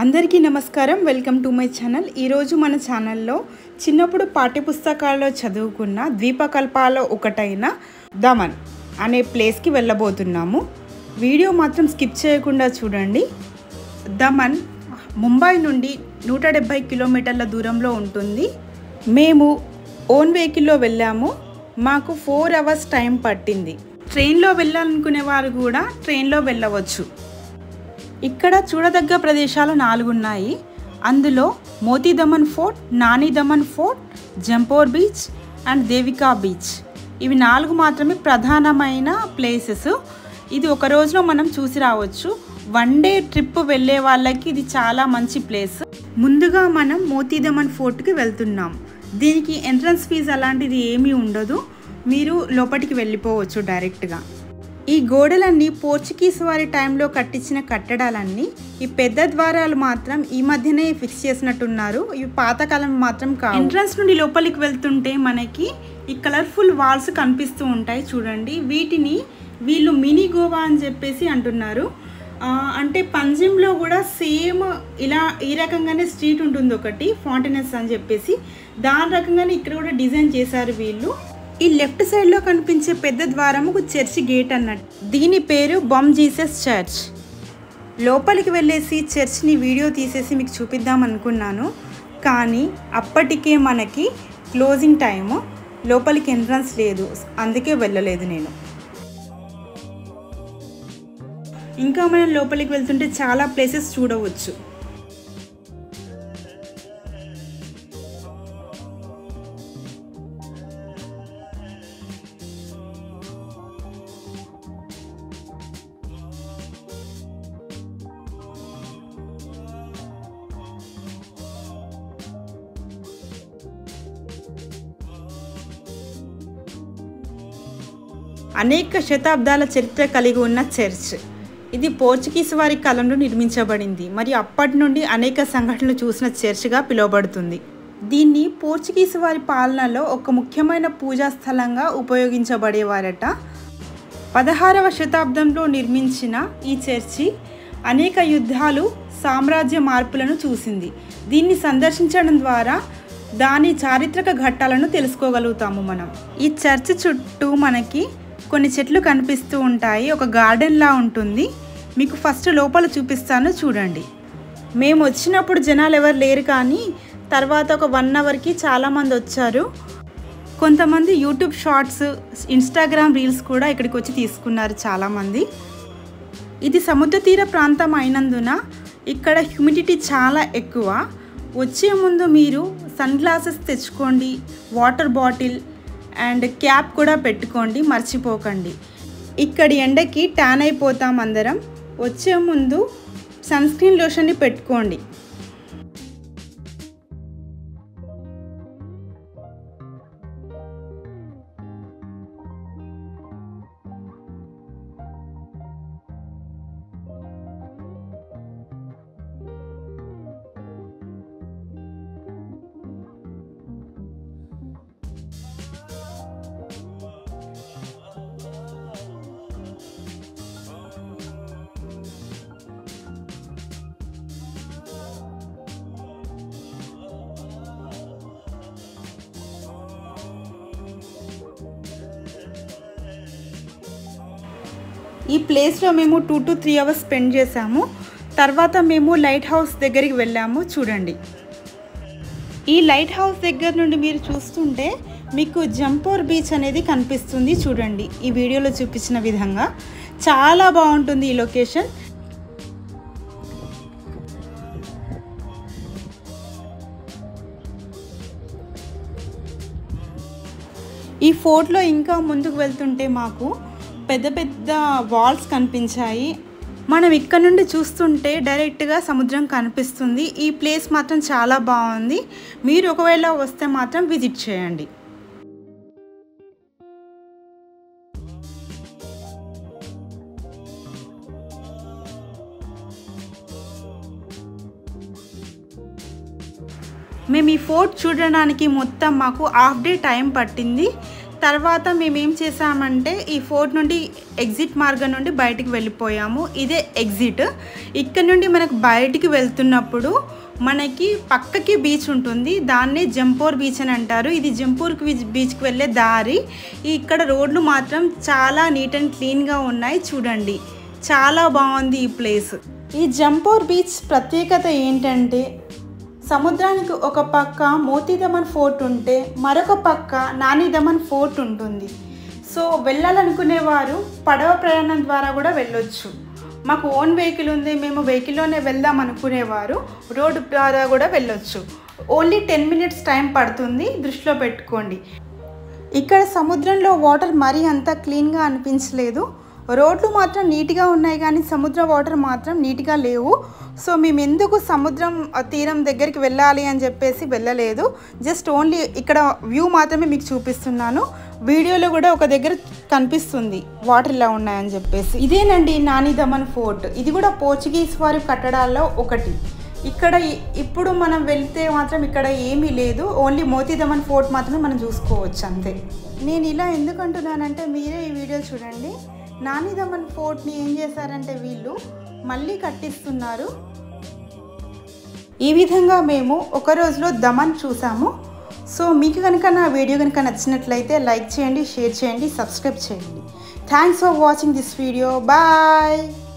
అందరికీ నమస్కారం welcome to my channel ఈరోజు మన ఛానల్లో చిన్నప్పుడు పాఠ్యపుస్తకాల్లో చదువుకున్న ద్వీపకల్పాలో ఒకటైన దమన్ అనే ప్లేస్కి వెళ్ళబోతున్నాము వీడియో మాత్రం స్కిప్ చేయకుండా చూడండి దమన్ ముంబై నుండి నూట డెబ్భై కిలోమీటర్ల దూరంలో ఉంటుంది మేము ఓన్ వెహికల్లో వెళ్ళాము మాకు ఫోర్ అవర్స్ టైం పట్టింది ట్రైన్లో వెళ్ళాలనుకునే వారు కూడా ట్రైన్లో వెళ్ళవచ్చు ఇక్కడ చూడదగ్గ ప్రదేశాలు నాలుగు ఉన్నాయి అందులో Moti Daman fort Nani Daman fort Jampore beach and Devika beach ఇవి నాలుగు మాత్రమే ప్రధానమైన ప్లేసెస్ ఇది ఒక రోజులో మనం చూసి రావచ్చు వన్ డే ట్రిప్ వెళ్ళే వాళ్ళకి ఇది చాలా మంచి ప్లేస్ ముందుగా మనం మోతీ దమన్ ఫోర్ట్కి వెళ్తున్నాం దీనికి ఎంట్రన్స్ ఫీజు అలాంటిది ఏమీ ఉండదు మీరు లోపలికి వెళ్ళిపోవచ్చు డైరెక్ట్గా ఈ గోడలన్నీ పోర్చుగీస్ వారి టైంలో కట్టించిన కట్టడాలన్నీ ఈ పెద్ద ద్వారాలు మాత్రం ఈ మధ్యనే ఫిక్స్ చేసినట్టున్నారు ఇవి పాతకాలం మాత్రం కావు ఎంట్రన్స్ నుండి లోపలికి వెళ్తుంటే మనకి ఈ కలర్ఫుల్ వాల్స్ కనిపిస్తూ ఉంటాయి చూడండి వీటిని వీళ్ళు మినీ గోవా అని చెప్పేసి అంటున్నారు ఆ, అంటే పంజిమ్లో కూడా సేమ్ ఇలా ఈ రకంగానే స్ట్రీట్ ఉంటుంది ఒకటి ఫాంటెనెస్ అని చెప్పేసి దాని రకంగానే ఇక్కడ కూడా డిజైన్ చేశారు వీళ్ళు ఈ లెఫ్ట్ సైడ్లో కనిపించే పెద్ద ద్వారం ఒక చర్చి గేట్ అన్నట్టు దీని పేరు బొమ్ జీసస్ చర్చ్ లోపలికి వెళ్ళేసి చర్చ్ని వీడియో తీసేసి మీకు చూపిద్దాం అనుకున్నాను కానీ అప్పటికే మనకి క్లోజింగ్ టైము లోపలికి ఎంట్రన్స్ లేదు అందుకే వెళ్ళలేదు నేను ఇంకా మనం లోపలికి వెళ్తుంటే చాలా ప్లేసెస్ చూడవచ్చు అనేక శతాబ్దాల చరిత్ర కలిగి ఉన్న చర్చ్ ఇది పోర్చుగీస్ వారి కాలంలో నిర్మించబడింది మరియు అప్పటి నుండి అనేక సంఘటనలు చూసిన చర్చ్గా పిలువబడుతుంది దీన్ని పోర్చుగీస్ వారి పాలనలో ఒక ముఖ్యమైన పూజా స్థలంగా ఉపయోగించబడేవారట పదహారవ శతాబ్దంలో నిర్మించిన ఈ చర్చి అనేక యుద్ధాలు సామ్రాజ్య మార్పులను చూసింది దీన్ని సందర్శించడం ద్వారా దాని చారిత్రక ఘట్టాలను తెలుసుకోగలుగుతాము మనం ఈ చర్చ్ చుట్టూ మనకి కొన్ని చెట్లు కనిపిస్తూ ఉంటాయి ఒక గార్డెన్ లా ఉంటుంది మీకు ఫస్ట్ లోపల చూపిస్తాను చూడండి మేము వచ్చినప్పుడు జనాలు ఎవరు లేరు కానీ తర్వాత ఒక వన్ అవర్కి చాలామంది వచ్చారు కొంతమంది యూట్యూబ్ షార్ట్స్ ఇన్స్టాగ్రామ్ రీల్స్ కూడా ఇక్కడికి వచ్చి తీసుకున్నారు చాలామంది ఇది సముద్ర తీర ప్రాంతం అయినందున ఇక్కడ హ్యూమిడిటీ చాలా ఎక్కువ వచ్చే ముందు మీరు సన్ గ్లాసెస్ తెచ్చుకోండి వాటర్ బాటిల్ అండ్ క్యాప్ కూడా పెట్టుకోండి మర్చిపోకండి ఇక్కడి ఎండకి ట్యాన్ అయిపోతాం అందరం వచ్చే ముందు సన్ స్క్రీన్ లోషన్ని పెట్టుకోండి ఈ ప్లేస్లో మేము two to three hours spend చేసాము తర్వాత మేము లైట్ హౌస్ దగ్గరికి వెళ్ళాము చూడండి ఈ లైట్ హౌస్ దగ్గర నుండి మీరు చూస్తుంటే మీకు జంపోర్ బీచ్ అనేది కనిపిస్తుంది చూడండి ఈ వీడియోలో చూపించిన విధంగా చాలా బాగుంటుంది ఈ లొకేషన్ ఈ ఫోర్ట్లో ఇంకా ముందుకు వెళ్తుంటే మాకు పెద్ద పెద్ద వాల్స్ కనిపించాయి మనం ఇక్కడ నుండి చూస్తుంటే డైరెక్ట్గా సముద్రం కనిపిస్తుంది ఈ ప్లేస్ మాత్రం చాలా బాగుంది మీరు ఒకవేళ వస్తే మాత్రం విజిట్ చేయండి మేము ఈ ఫోర్ట్ చూడడానికి మొత్తం మాకు హాఫ్ డే టైం పట్టింది తర్వాత మేము ఏం చేసామంటే ఈ ఫోర్ట్ నుండి ఎగ్జిట్ మార్గం నుండి బయటికి వెళ్ళిపోయాము ఇదే ఎగ్జిట్ ఇక్కడ నుండి మనకు బయటికి వెళ్తున్నప్పుడు మనకి పక్కకి బీచ్ ఉంటుంది దాన్నే జంపూర్ బీచ్ అని అంటారు ఇది జంపూర్ బీచ్ బీచ్కి వెళ్ళే దారి ఇక్కడ రోడ్లు మాత్రం చాలా నీట్ అండ్ క్లీన్గా ఉన్నాయి చూడండి చాలా బాగుంది ఈ ప్లేస్ ఈ జంపూర్ బీచ్ ప్రత్యేకత ఏంటంటే సముద్రానికి ఒక పక్క మోతీదమన్ ఫోర్ట్ ఉంటే మరొక పక్క నానిదమన్ ఫోర్ట్ ఉంటుంది సో వెళ్ళాలనుకునేవారు పడవ ప్రయాణం ద్వారా కూడా వెళ్ళొచ్చు మాకు ఓన్ వెహికల్ ఉంది మేము వెహికల్లోనే వెళ్దాం అనుకునేవారు రోడ్డు ద్వారా కూడా వెళ్ళొచ్చు ఓన్లీ టెన్ మినిట్స్ టైం పడుతుంది దృష్టిలో పెట్టుకోండి ఇక్కడ సముద్రంలో వాటర్ మరీ అంత క్లీన్గా అనిపించలేదు రోడ్లు మాత్రం నీట్గా ఉన్నాయి కానీ సముద్ర వాటర్ మాత్రం నీట్గా లేవు సో మేము ఎందుకు సముద్రం ఆ, తీరం దగ్గరికి వెళ్ళాలి అని చెప్పేసి వెళ్ళలేదు జస్ట్ ఓన్లీ ఇక్కడ వ్యూ మాత్రమే మీకు చూపిస్తున్నాను వీడియోలో కూడా ఒక దగ్గర కనిపిస్తుంది వాటర్ ఇలా ఉన్నాయని చెప్పేసి ఇదేనండి నానిదమన్ ఫోర్ట్ ఇది కూడా పోర్చుగీస్ వారి కట్టడాల్లో ఒకటి ఇక్కడ ఇ- ఇప్పుడు మనం వెళ్తే మాత్రం ఇక్కడ ఏమీ లేదు ఓన్లీ మోతీదమన్ ఫోర్ట్ మాత్రమే మనం చూసుకోవచ్చు అంతే నేను ఇలా ఎందుకు అంటున్నానంటే మీరే ఈ వీడియో చూడండి నానిదమన్ ఫోర్ట్ని ఏం చేశారంటే వీళ్ళు మళ్ళీ కట్టిస్తున్నారు ఈ విధంగా మేము ఒక రోజులో దమన్ చూసాము సో మీకు కనుక నా వీడియో కనుక నచ్చినట్లయితే లైక్ చేయండి షేర్ చేయండి సబ్స్క్రైబ్ చేయండి thanks for watching this video bye